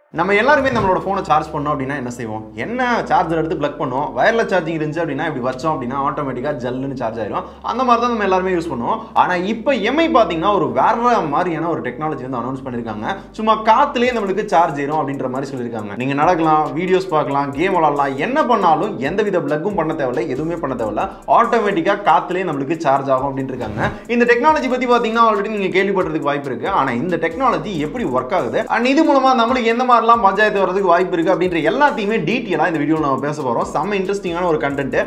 நம்ம எல்லாருமே நம்மளோட ஃபோனை சார்ஜ் பண்ணோம் அப்படின்னா என்ன செய்வோம் என்ன சார்ஜர் எடுத்து ப்ளக் பண்ணுவோம் வயர்லெஸ் சார்ஜிங் இருந்துச்சு அப்படின்னா இப்படி வச்சோம் அப்படின்னா ஆட்டோமேட்டிக்காக ஜல்லுன்னு சார்ஜ் ஆயிரும் அந்த மாதிரி தான் நம்ம எல்லாருமே யூஸ் பண்ணுவோம் ஆனால் இப்போ எம்ஐ பார்த்தீங்கன்னா ஒரு வேற மாதிரியான ஒரு டெக்னாலஜி வந்து அனௌன்ஸ் பண்ணியிருக்காங்க சும்மா காத்துலேயே நம்மளுக்கு சார்ஜ் ஏறும் அப்படின்ற மாதிரி சொல்லியிருக்காங்க நீங்கள் நடக்கலாம் வீடியோஸ் பார்க்கலாம் கேம் விளாடலாம் என்ன பண்ணாலும் எந்த வித ப்ளக்கும் பண்ண தேவையில்ல எதுவுமே பண்ண தேவையில்ல ஆட்டோமேட்டிக்காக காத்துலேயே நம்மளுக்கு சார்ஜ் ஆகும் அப்படின்ட்டு இருக்காங்க இந்த டெக்னாலஜி பற்றி பார்த்தீங்கன்னா ஆல்ரெடி நீங்கள் கேள்விப்பட்டதுக்கு வாய்ப்பு இருக்கு ஆனால் இந்த டெக்னாலஜி எப்படி ஒர்க் ஆகுது அண்ட் இது மூலமா நம்மளுக்கு எந்த மாதிரிலாம் பஞ்சாயத்து வரதுக்கு வாய்ப்பு இருக்கு அப்படின்ற எல்லாத்தையுமே டீட்டெயிலாக இந்த வீடியோவில் நம்ம பேச போகிறோம் செம்ம இன்ட்ரெஸ்டிங்கான ஒரு கண்டென்ட்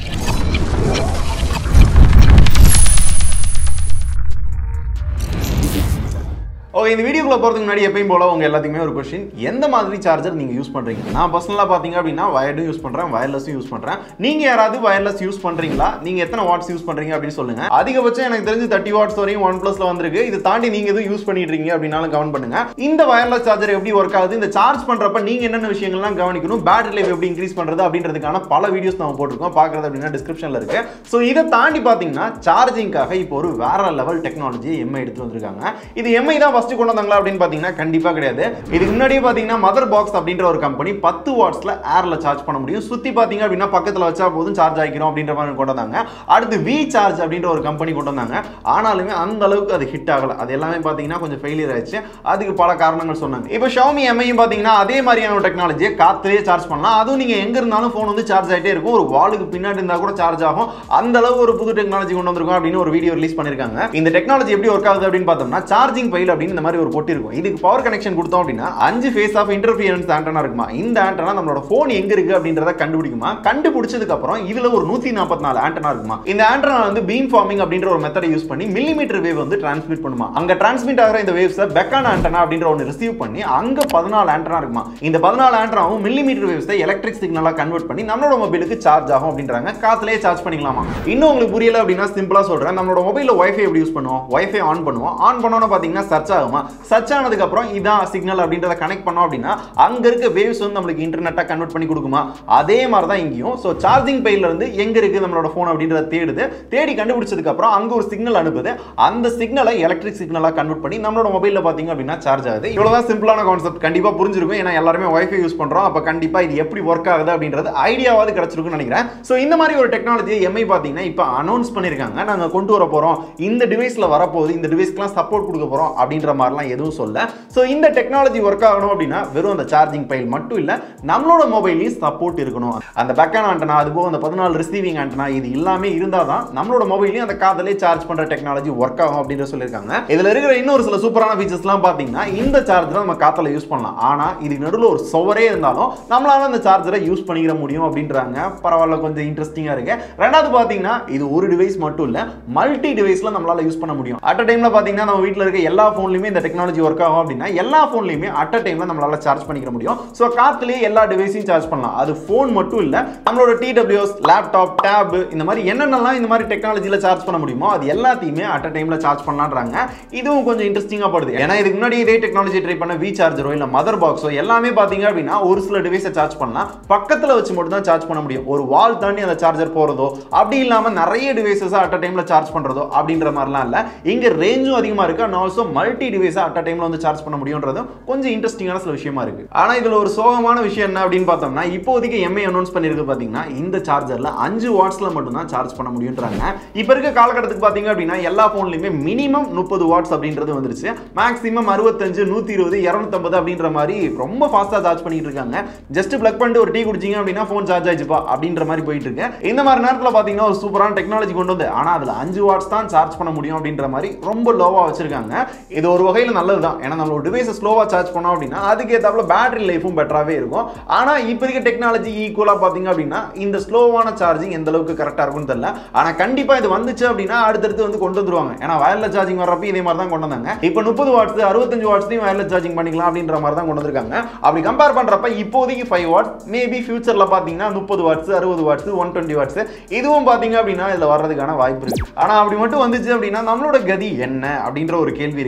ஓகே இந்த வீடியோக்குள்ள போகிறதுக்கு முன்னாடி எப்பயும் போல உங்க எல்லாத்துக்குமே ஒரு கொஸ்டின் எந்த மாதிரி சார்ஜர் நீங்க யூஸ் பண்றீங்க நான் பர்சனலாக பார்த்தீங்க அப்படின்னா வயர்டும் யூஸ் பண்றேன் வயர்லெஸும் யூஸ் பண்றேன் நீங்க யாராவது வயர்லெஸ் யூஸ் பண்றீங்களா நீங்க எத்தனை வாட்ஸ் யூஸ் பண்றீங்க அப்படின்னு சொல்லுங்க அதிகபட்சம் எனக்கு தெரிஞ்சு தேர்ட்டி வாட்ஸ் வரையும் ஒன் பிளஸ்ல வந்திருக்கு இது தாண்டி நீங்க எதுவும் யூஸ் பண்ணிட்டு இருக்கீங்க அப்படின்னாலும் கவனம் பண்ணுங்க இந்த வயர்லெஸ் சார்ஜர் எப்படி ஒர்க் ஆகுது இந்த சார்ஜ் பண்றப்ப நீங்க என்னென்ன விஷயங்கள்லாம் கவனிக்கணும் பேட்டரி லைஃப் எப்படி இன்க்ரீஸ் பண்றது அப்படின்றதுக்கான பல வீடியோஸ் நம்ம போட்டிருக்கோம் பார்க்கறது அப்படின்னா டிஸ்கிரிப்ஷன்ல இருக்கு ஸோ இதை தாண்டி பார்த்தீங்கன்னா சார்ஜிங்காக இப்போ ஒரு வேற லெவல் டெக்னாலஜி எம்ஐ எடுத்து வந்திருக்காங்க இது எம்ஐ தான் ஃபர்ஸ்ட் கொண்டு வந்தாங்களா அப்படின்னு பார்த்தீங்கன்னா கண்டிப்பாக கிடையாது இதுக்கு முன்னாடியே பார்த்தீங்கன்னா மதர் பாக்ஸ் அப்படின்ற ஒரு கம்பெனி பத்து வாட்ஸ்ல ஏர்ல சார்ஜ் பண்ண முடியும் சுத்தி பார்த்தீங்க அப்படின்னா பக்கத்தில் வச்சா போதும் சார்ஜ் ஆகிக்கிறோம் அப்படின்ற மாதிரி கொண்டு வந்தாங்க அடுத்து வி சார்ஜ் அப்படின்ற ஒரு கம்பெனி கொண்டு வந்தாங்க ஆனாலுமே அந்த அளவுக்கு அது ஹிட் ஆகல அது எல்லாமே பார்த்தீங்கன்னா கொஞ்சம் ஃபெயிலியர் ஆயிடுச்சு அதுக்கு பல காரணங்கள் சொன்னாங்க இப்போ ஷாமி எம்ஐயும் பார்த்தீங்கன்னா அதே மாதிரியான ஒரு டெக்னாலஜியை காத்துலேயே சார்ஜ் பண்ணலாம் அதுவும் நீங்க எங்க இருந்தாலும் ஃபோன் வந்து சார்ஜ் ஆகிட்டே இருக்கும் ஒரு வாலுக்கு பின்னாடி இருந்தா கூட சார்ஜ் ஆகும் அந்த அளவு ஒரு புது டெக்னாலஜி கொண்டு வந்திருக்கோம் அப்படின்னு ஒரு வீடியோ ரிலீஸ் பண்ணிருக்காங்க இந்த டெக்னாலஜி எப்படி ஒர்க் ஆகுது அப்படின்னு பார்த்தோம்னா சார்ஜிங் பைல் அப்படின்னு இந்த மாதிரி ஒரு பொட்டி இருக்கும் இதுக்கு பவர் கனெக்ஷன் கொடுத்தோம் அப்படின்னா அஞ்சு ஃபேஸ் ஆஃப் இன்டர்ஃபியரன்ஸ் ஆண்டனா இருக்குமா இந்த ஆண்டனா நம்மளோட ஃபோன் எங்க இருக்கு அப்படின்றத கண்டுபிடிக்குமா கண்டுபிடிச்சதுக்கு அப்புறம் இதுல ஒரு நூத்தி நாற்பத்தி நாலு ஆண்டனா இருக்குமா இந்த ஆண்டனா வந்து பீம் ஃபார்மிங் அப்படின்ற ஒரு மெத்தடை யூஸ் பண்ணி மில்லிமீட்டர் வேவ் வந்து டிரான்ஸ்மிட் பண்ணுமா அங்க டிரான்ஸ்மிட் ஆகிற இந்த வேவ்ஸை பெக்கான ஆண்டனா அப்படின்ற ஒன்று ரிசீவ் பண்ணி அங்க பதினாலு ஆண்டனா இருக்குமா இந்த பதினாலு ஆண்டனாவும் மில்லிமீட்டர் வேவ்ஸை எலக்ட்ரிக் சிக்னலா கன்வெர்ட் பண்ணி நம்மளோட மொபைலுக்கு சார்ஜ் ஆகும் அப்படின்றாங்க காத்துலயே சார்ஜ் பண்ணிக்கலாமா இன்னும் உங்களுக்கு புரியல அப்படின்னா சிம்பிளா சொல்றேன் நம்மளோட மொபைல்ல வைஃபை எப்படி யூஸ் பண்ணுவோம் வைஃபை ஆன் பண்ணுவோம் ஆன் பண்ணோன்னு பாத்தீங்கன்னா சர்ச் ஆகுமா சர்ச் ஆனதுக்கு அப்புறம் இதான் சிக்னல் அப்படின்றத கனெக்ட் பண்ணோம் அப்படின்னா அங்க இருக்க வேவ்ஸ் வந்து நம்மளுக்கு இன்டர்நெட்டா கன்வெர்ட் பண்ணி கொடுக்குமா அதே மாதிரி தான் இங்கேயும் ஸோ சார்ஜிங் பையில இருந்து எங்க இருக்கு நம்மளோட ஃபோன் அப்படின்றத தேடுது தேடி கண்டுபிடிச்சதுக்கு அப்புறம் அங்க ஒரு சிக்னல் அனுப்புது அந்த சிக்னலை எலக்ட்ரிக் சிக்னலா கன்வெர்ட் பண்ணி நம்மளோட மொபைல்ல பாத்தீங்க அப்படின்னா சார்ஜ் ஆகுது இவ்வளவுதான் சிம்பிளான கான்செப்ட் கண்டிப்பா புரிஞ்சிருக்கும் ஏன்னா எல்லாருமே வைஃபை யூஸ் பண்றோம் அப்ப கண்டிப்பா இது எப்படி ஒர்க் ஆகுது அப்படின்றது ஐடியாவாவது கிடைச்சிருக்கும்னு நினைக்கிறேன் ஸோ இந்த மாதிரி ஒரு டெக்னாலஜியை எம்ஐ பாத்தீங்கன்னா இப்போ அனௌன்ஸ் பண்ணிருக்காங்க நாங்க கொண்டு வர போறோம் இந்த டிவைஸ்ல வரப்போகுது இந்த டிவைஸ்க்குலாம் சப்போர்ட் கொடுக்க போறோம் அப்படின்ற மாதிரிலாம் எதுவும் சொல்ல ஸோ இந்த டெக்னாலஜி ஒர்க் ஆகணும் அப்படின்னா வெறும் அந்த சார்ஜிங் பைல் மட்டும் இல்ல நம்மளோட மொபைல்லையும் சப்போர்ட் இருக்கணும் அந்த பேக்கான ஆண்டனா அது போக அந்த பதினாலு ரிசீவிங் ஆண்டனா இது எல்லாமே இருந்தால் தான் நம்மளோட மொபைல்லையும் அந்த காதலே சார்ஜ் பண்ற டெக்னாலஜி ஒர்க் ஆகும் அப்படின்னு சொல்லியிருக்காங்க இதுல இருக்கிற இன்னொரு சில சூப்பரான ஃபீச்சர்ஸ்லாம் பார்த்தீங்கன்னா இந்த சார்ஜரை நம்ம காத்துல யூஸ் பண்ணலாம் ஆனா இதுக்கு நடுவில் ஒரு சுவரே இருந்தாலும் நம்மளால அந்த சார்ஜரை யூஸ் பண்ணிக்கிற முடியும் அப்படின்றாங்க பரவாயில்ல கொஞ்சம் இன்ட்ரெஸ்டிங்கா இருக்கு ரெண்டாவது பார்த்தீங்கன்னா இது ஒரு டிவைஸ் மட்டும் இல்ல மல்டி டிவைஸ்ல நம்மளால யூஸ் பண்ண முடியும் அட் டைம்ல பார்த்தீங்கன்னா நம்ம வீட்டில் இருக்க எல்லா ஃபோன்லையுமே இந்த டெக்னாலஜி ஒர்க் ஆகும் அப்படின்னா எல்லா ஃபோன்லையுமே அட் அ டைம்ல நம்மளால சார்ஜ் பண்ணிக்கிற முடியும் ஸோ காத்துலேயே எல்லா டிவைஸையும் சார்ஜ் பண்ணலாம் அது ஃபோன் மட்டும் இல்ல நம்மளோட டிடபிள்யூஎஸ் லேப்டாப் டேப் இந்த மாதிரி என்னென்னலாம் இந்த மாதிரி டெக்னாலஜியில் சார்ஜ் பண்ண முடியுமோ அது எல்லாத்தையுமே அட் அ டைம்ல சார்ஜ் பண்ணலான்றாங்க இதுவும் கொஞ்சம் இன்ட்ரெஸ்டிங்காக படுது ஏன்னா இதுக்கு முன்னாடி இதே டெக்னாலஜி ட்ரை பண்ண வி சார்ஜரோ இல்லை மதர் பாக்ஸோ எல்லாமே பார்த்தீங்க அப்படின்னா ஒரு சில டிவைஸை சார்ஜ் பண்ணலாம் பக்கத்தில் வச்சு மட்டும் தான் சார்ஜ் பண்ண முடியும் ஒரு வால் தாண்டி அந்த சார்ஜர் போகிறதோ அப்படி இல்லாமல் நிறைய டிவைசஸ் அட் அ டைமில் சார்ஜ் பண்ணுறதோ அப்படின்ற மாதிரிலாம் இல்லை இங்கே ரேஞ்சும் அதிகமாக இருக்கு அண்ட் ஆல்சோ மல்டி டிவைஸை அட் அ டைமில் வந்து சார்ஜ் பண்ண முடியுன்றதும் கொஞ்சம் இன்ட்ரெஸ்டிங்கான சில விஷயமா இருக்கு ஆனால் இதில் ஒரு சோகமான விஷயம் என்ன அப்படின்னு பார்த்தோம்னா இப்போதைக்கு எம்ஐ அனௌன்ஸ் பண்ணியிருக்கு பார்த்தீங்கன்னா இந்த சார்ஜரில் அஞ்சு வாட்ஸில் மட்டும்தான் சார்ஜ் பண்ண முடியுன்றாங்க இப்போ இருக்க காலகட்டத்துக்கு பார்த்தீங்க அப்படின்னா எல்லா ஃபோன்லையுமே மினிமம் முப்பது வாட்ஸ் அப்படின்றது வந்துருச்சு மேக்ஸிமம் அறுபத்தஞ்சு நூற்றி இருபது இரநூத்தம்பது அப்படின்ற மாதிரி ரொம்ப ஃபாஸ்ட்டாக சார்ஜ் பண்ணிட்டு இருக்காங்க ஜஸ்ட் பிளக் பண்ணிட்டு ஒரு டீ குடிச்சிங்க அப்படின்னா ஃபோன் சார்ஜ் ஆயிடுச்சுப்பா அப்படின்ற மாதிரி போயிட்டு இருக்கு இந்த மாதிரி நேரத்தில் பார்த்தீங்கன்னா ஒரு சூப்பரான டெக்னாலஜி கொண்டு வந்து ஆனால் அதில் அஞ்சு வாட்ஸ் தான் சார்ஜ் பண்ண முடியும் அப்படின்ற மாதிரி ரொம்ப லோவாக வச்சிருக்காங்க இது ஒரு வகையில் நல்லது தான் ஏன்னா நம்மளோட டிவைஸை ஸ்லோவாக சார்ஜ் பண்ணோம் அப்படின்னா அதுக்கேற்றாப்புல பேட்டரி லைஃபும் பெட்டராகவே இருக்கும் ஆனால் இப்போ இருக்க டெக்னாலஜி ஈக்குவலாக பார்த்தீங்க அப்படின்னா இந்த ஸ்லோவான சார்ஜிங் எந்த அளவுக்கு கரெக்டாக இருக்கும்னு தெரியல ஆனால் கண்டிப்பாக இது வந்துச்சு அப்படின்னா அடுத்தடுத்து வந்து கொண்டு வந்துருவாங்க ஏன்னா வயர்லெஸ் சார்ஜிங் வர்றப்ப இதே மாதிரி தான் கொண்டு வந்தாங்க இப்போ முப்பது வாட்ஸ் அறுபத்தஞ்சு வாட்ஸ்லையும் வயர்லெஸ் சார்ஜிங் பண்ணிக்கலாம் அப்படின்ற மாதிரி தான் கொண்டு வந்திருக்காங்க அப்படி கம்பேர் பண்ணுறப்ப இப்போதைக்கு ஃபைவ் வாட்ஸ் மேபி ஃபியூச்சரில் பார்த்தீங்கன்னா முப்பது வாட்ஸ் அறுபது வாட்ஸ் ஒன் டுவெண்ட்டி வாட்ஸ் இதுவும் பார்த்தீங்க அப்படின்னா இதில் வர்றதுக்கான வாய்ப்பு இருக்கு ஆனால் அப்படி மட்டும் வந்துச்சு அப்படின்னா நம்மளோட கதி என்ன அப்படின்ற ஒரு கேள்வி இருக்கு எந்த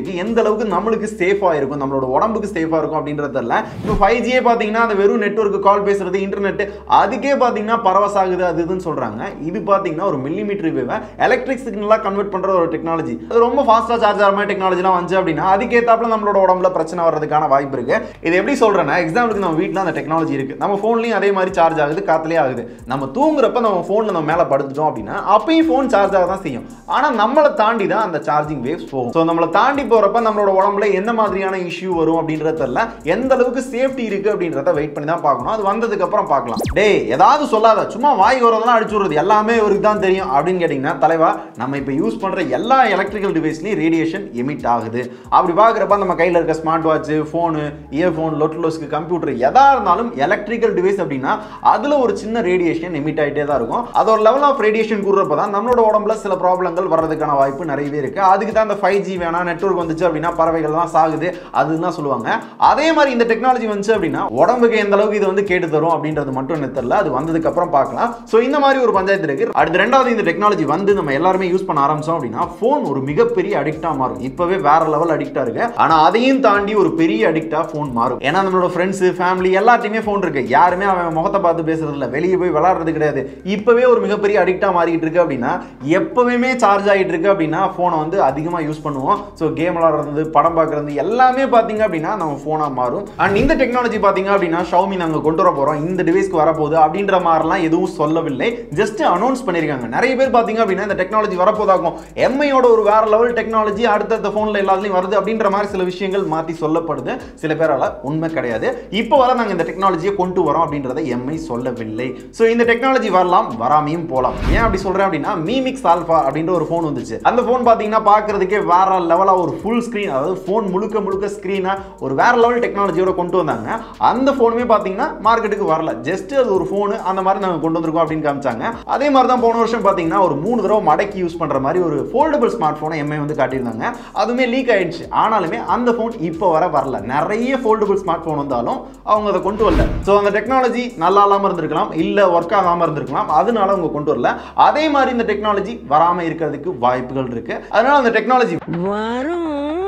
அளவுக்கு நம்மளுக்கு சேஃபாக இருக்கும் நம்மளோட உடம்புக்கு சேஃபாக இருக்கும் அப்படின்றதில்ல இப்போ ஃபைவ் ஜியே பார்த்தீங்கன்னா அந்த வெறும் நெட்ஒர்க் கால் பேசுறது இன்டர்நெட் அதுக்கே பார்த்தீங்கன்னா பரவச ஆகுது அது இதுன்னு சொல்றாங்க இது பார்த்தீங்கன்னா ஒரு மில்லிமீட்டர் வேவை எலக்ட்ரிக் சிக்னலாக கன்வெர்ட் பண்ற ஒரு டெக்னாலஜி அது ரொம்ப ஃபாஸ்ட்டாக சார்ஜ் ஆகிற மாதிரி டெக்னாலஜிலாம் வந்துச்சு அப்படின்னா அதுக்கேற்றாப்புல நம்மளோட உடம்புல பிரச்சனை வர்றதுக்கான வாய்ப்பு இருக்கு இது எப்படி சொல்றேன்னா எக்ஸாம்பிளுக்கு நம்ம வீட்டில் அந்த டெக்னாலஜி இருக்கு நம்ம ஃபோன்லையும் அதே மாதிரி சார்ஜ் ஆகுது காத்துலேயே ஆகுது நம்ம தூங்குறப்ப நம்ம ஃபோனில் நம்ம மேலே படுத்துட்டோம் அப்படின்னா அப்பயும் ஃபோன் சார்ஜ் ஆக தான் செய்யும் ஆனால் நம்மளை தாண்டி தான் அந்த சார்ஜிங் வேவ்ஸ் போகும் ஸோ நம்மளை தாண்டி போகிறப்ப நம்மளோட உடம்புல எந்த மாதிரியான இஷ்யூ வரும் அப்படின்றது தெரியல எந்த அளவுக்கு சேஃப்டி இருக்கு அப்படின்றத வெயிட் பண்ணி தான் பார்க்கணும் அது வந்ததுக்கு அப்புறம் பார்க்கலாம் டேய் ஏதாவது சொல்லாத சும்மா வாய் வரதெல்லாம் அடிச்சு விடுறது எல்லாமே இவருக்கு தான் தெரியும் அப்படின்னு கேட்டிங்கன்னா தலைவா நம்ம இப்போ யூஸ் பண்ணுற எல்லா எலக்ட்ரிக்கல் டிவைஸ்லையும் ரேடியேஷன் எமிட் ஆகுது அப்படி பார்க்குறப்ப நம்ம கையில் இருக்க ஸ்மார்ட் வாட்ச் ஃபோனு இயர்ஃபோன் லொட்லோஸ்க்கு கம்ப்யூட்டர் எதா இருந்தாலும் எலக்ட்ரிக்கல் டிவைஸ் அப்படின்னா அதில் ஒரு சின்ன ரேடியேஷன் எமிட் ஆகிட்டே தான் இருக்கும் அதோட லெவல் ஆஃப் ரேடியேஷன் கூடுறப்ப தான் நம்மளோட உடம்புல சில ப்ராப்ளங்கள் வர்றதுக்கான வாய்ப்பு நிறையவே இருக்கு அதுக்கு தான் அந்த ஃபைவ் ஜி வேணாம் நெட்ஒர்க் வந்துச்சு அப்படின்னா பறவைகள்லாம் சாகுது அதுன்னு தான் சொல்லுவாங்க அதே மாதிரி இந்த டெக்னாலஜி வந்துச்சு அப்படின்னா உடம்புக்கு எந்த அளவுக்கு இது வந்து கேட்டு தரும் அப்படின்றது மட்டும் எனக்கு தெரியல அது வந்ததுக்கு அப்புறம் பார்க்கலாம் ஸோ இந்த மாதிரி ஒரு பஞ்சாயத்து இருக்கு அடுத்து ரெண்டாவது இந்த டெக்னாலஜி வந்து நம்ம எல்லாருமே யூஸ் பண்ண ஆரம்பிச்சோம் அப்படின்னா ஃபோன் ஒரு மிகப்பெரிய அடிக்டா மாறும் இப்பவே வேற லெவல் அடிக்டா இருக்கு ஆனா அதையும் தாண்டி ஒரு பெரிய அடிக்டா ஃபோன் மாறும் ஏன்னா நம்மளோட ஃப்ரெண்ட்ஸ் ஃபேமிலி எல்லாத்தையுமே ஃபோன் இருக்கு யாருமே அவன் முகத்தை பார்த்து பேசுறது இல்ல வெளியே போய் விளாடுறது கிடையாது இப்பவே ஒரு மிகப்பெரிய அடிக்டா மாறிட்டு இருக்கு அப்படின்னா எப்பவுமே சார்ஜ் ஆகிட்டு இருக்கு அப்படின்னா ஃபோனை வந்து அதிகமா யூஸ் பண்ணுவோம் ஸோ கேம் விளாடுறது படம் பார்க்கறது எல்லாமே பார்த்தீங்க அப்படின்னா நம்ம ஃபோனாக மாறும் அண்ட் இந்த டெக்னாலஜி பார்த்தீங்க அப்படின்னா ஷவுமி நாங்கள் கொண்டு வர போகிறோம் இந்த டிவைஸ்க்கு வரப்போகுது அப்படின்ற மாதிரிலாம் எதுவும் சொல்லவில்லை ஜஸ்ட் அனௌன்ஸ் பண்ணியிருக்காங்க நிறைய பேர் பார்த்தீங்க அப்படின்னா இந்த டெக்னாலஜி வரப்போதாகும் எம்ஐயோட ஒரு வேற லெவல் டெக்னாலஜி அடுத்தடுத்த ஃபோனில் எல்லாத்துலையும் வருது அப்படின்ற மாதிரி சில விஷயங்கள் மாற்றி சொல்லப்படுது சில பேரால் உண்மை கிடையாது இப்போ வர நாங்கள் இந்த டெக்னாலஜியை கொண்டு வரோம் அப்படின்றத எம்ஐ சொல்லவில்லை ஸோ இந்த டெக்னாலஜி வரலாம் வராமையும் போகலாம் ஏன் அப்படி சொல்கிறேன் அப்படின்னா மீமிக்ஸ் ஆல்ஃபா அப்படின்ற ஒரு ஃபோன் வந்துச்சு அந்த ஃபோன் பார்த்தீங்கன்னா பார்க்கறதுக்கே வேற லெவலாக ஒரு ஃபுல் ஸ்க்ரீன் அதாவது ஃபோன் முழுக்க முழுக்க ஸ்க்ரீனாக ஒரு வேற லெவல் டெக்னாலஜியோட கொண்டு வந்தாங்க அந்த ஃபோனுமே பார்த்தீங்கன்னா மார்க்கெட்டுக்கு வரல ஜஸ்ட் அது ஒரு ஃபோனு அந்த மாதிரி நாங்கள் கொண்டு வந்திருக்கோம் அப்படின்னு காமிச்சாங்க அதே மாதிரி தான் போன வருஷம் பார்த்தீங்கன்னா ஒரு மூணு தடவை மடக்கி யூஸ் பண்ணுற மாதிரி ஒரு ஃபோல்டபுள் ஸ்மார்ட் ஃபோனை எம்ஐ வந்து காட்டியிருந்தாங்க அதுவுமே லீக் ஆயிடுச்சு ஆனாலுமே அந்த ஃபோன் இப்போ வர வரல நிறைய ஃபோல்டபுள் ஸ்மார்ட் ஃபோன் வந்தாலும் அவங்க அதை கொண்டு வரல ஸோ அந்த டெக்னாலஜி நல்லா இல்லாமல் இருந்திருக்கலாம் இல்லை ஒர்க் ஆகாமல் இருந்திருக்கலாம் அதனால அவங்க கொண்டு வரல அதே மாதிரி இந்த டெக்னாலஜி வராமல் இருக்கிறதுக்கு வாய்ப்புகள் இருக்கு அதனால அந்த டெக்னாலஜி வரும்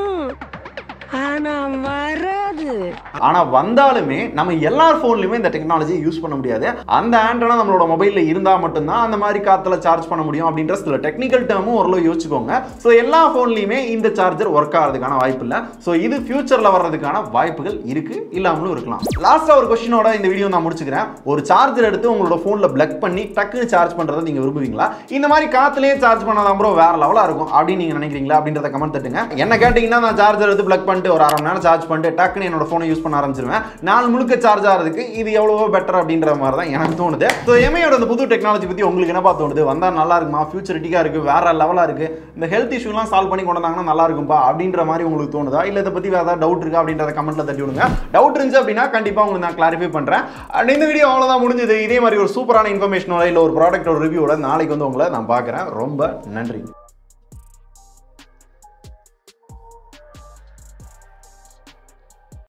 ஆனா வராது ஆனா வந்தாலுமே நம்ம எல்லார் ஃபோன்லயுமே இந்த டெக்னாலஜியை யூஸ் பண்ண முடியாது அந்த ஆண்டனா நம்மளோட மொபைல்ல இருந்தா மட்டும்தான் அந்த மாதிரி காத்துல சார்ஜ் பண்ண முடியும் அப்படின்ற சில டெக்னிக்கல் டேர்மும் ஓரளவு யோசிச்சுக்கோங்க ஸோ எல்லா ஃபோன்லயுமே இந்த சார்ஜர் ஒர்க் ஆகிறதுக்கான வாய்ப்பு இல்லை ஸோ இது ஃபியூச்சர்ல வர்றதுக்கான வாய்ப்புகள் இருக்கு இல்லாமலும் இருக்கலாம் லாஸ்டா ஒரு கொஸ்டினோட இந்த வீடியோ நான் முடிச்சுக்கிறேன் ஒரு சார்ஜர் எடுத்து உங்களோட ஃபோன்ல பிளக் பண்ணி டக்குன்னு சார்ஜ் பண்றதை நீங்க விரும்புவீங்களா இந்த மாதிரி காத்துலயே சார்ஜ் பண்ணாதான் ப்ரோ வேற லெவலா இருக்கும் அப்படின்னு நீங்க நினைக்கிறீங்களா அப்படின்றத கமெண்ட் தட்டுங்க என்ன கேட்டீங்கன்னா நான் சார்ஜர் எடுத்து பிளக் பண்ணிட்டு ஒரு அரை மணி நேரம் சார்ஜ் பண்ணிட்டு டக்குன்னு என்னோட ஃபோனை யூஸ் பண்ண ஆரம்பிச்சிருவேன் நாள் முழுக்க சார்ஜ் ஆகிறதுக்கு இது எவ்வளவோ பெட்டர் அப்படின்ற மாதிரி தான் எனக்கு தோணுது ஸோ எம்ஐயோட இந்த புது டெக்னாலஜி பற்றி உங்களுக்கு என்னப்பா தோணுது வந்தால் நல்லா இருக்குமா ஃபியூச்சரிட்டிக்காக இருக்கு வேற லெவலாக இருக்கு இந்த ஹெல்த் இஷ்யூலாம் சால்வ் பண்ணி கொண்டு வந்தாங்கன்னா நல்லா இருக்கும்பா அப்படின்ற மாதிரி உங்களுக்கு தோணுதா இல்லை இதை பற்றி வேறு ஏதாவது டவுட் இருக்கா அப்படின்றத கமெண்ட்ல தட்டி விடுங்க டவுட் இருந்துச்சு அப்படின்னா கண்டிப்பாக உங்களுக்கு நான் கிளாரிஃபை பண்ணுறேன் அண்ட் இந்த வீடியோ அவ்வளோதான் முடிஞ்சது இதே மாதிரி ஒரு சூப்பரான இன்ஃபர்மேஷனோட இல்லை ஒரு ப்ராடக்டோட ரிவ்யூவோட நாளைக்கு வந்து உங்களை நான் பார்க்குறேன் ரொம்ப நன்றி